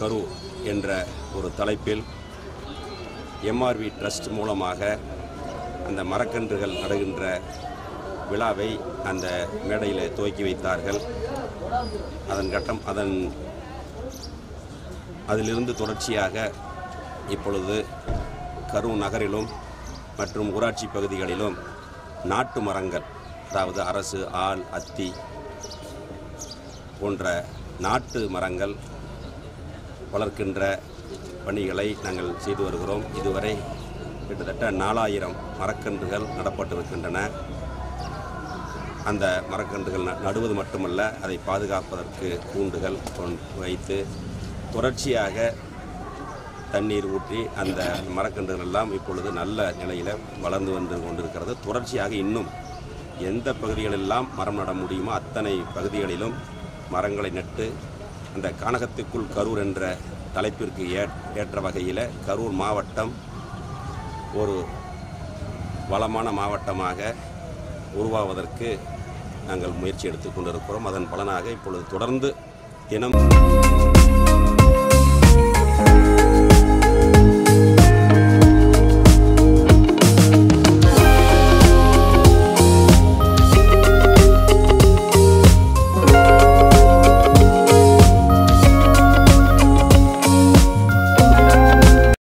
கரூர் என்ற ஒரு தலைப்பில் எம்ஆர்வி ட்ரஸ்ட் மூலமாக அந்த மரக்கன்றுகள் நடுகின்ற விழாவை அந்த மேடையில் துவக்கி வைத்தார்கள் அதன் கட்டம் அதன் அதிலிருந்து தொடர்ச்சியாக இப்பொழுது கரூர் நகரிலும் மற்றும் ஊராட்சி பகுதிகளிலும் நாட்டு மரங்கள் அதாவது அரசு ஆல் அத்தி போன்ற நாட்டு மரங்கள் வளர்க்கின்ற பணிகளை நாங்கள் செய்து வருகிறோம் இதுவரை கிட்டத்தட்ட நாலாயிரம் மரக்கன்றுகள் நடப்பட்டிருக்கின்றன அந்த மரக்கன்றுகள் ந- நடுவது மட்டுமல்ல அதை பாதுகாப்பதற்கு கூண்டுகள் கொண்- வைத்து தொடர்ச்சியாக தண்ணீர் ஊற்றி அந்த மரக்கன்றுகள் எல்லாம் இப்பொழுது நல்ல நிலையில் வளர்ந்து வந்து கொண்டிருக்கிறது தொடர்ச்சியாக இன்னும் எந்த பகுதிகளெல்லாம் மரம் நட முடியுமோ அத்தனை பகுதிகளிலும் மரங்களை நட்டு அந்த கானகத்துக்குள் கரூர் என்ற தலைப்பிற்கு ஏ ஏற்ற வகையில் கரூர் மாவட்டம் ஒரு வளமான மாவட்டமாக உருவாவதற்கு நாங்கள் முயற்சி எடுத்துக் கொண்டிருக்கிறோம் அதன் பலனாக இப்பொழுது தொடர்ந்து தினம்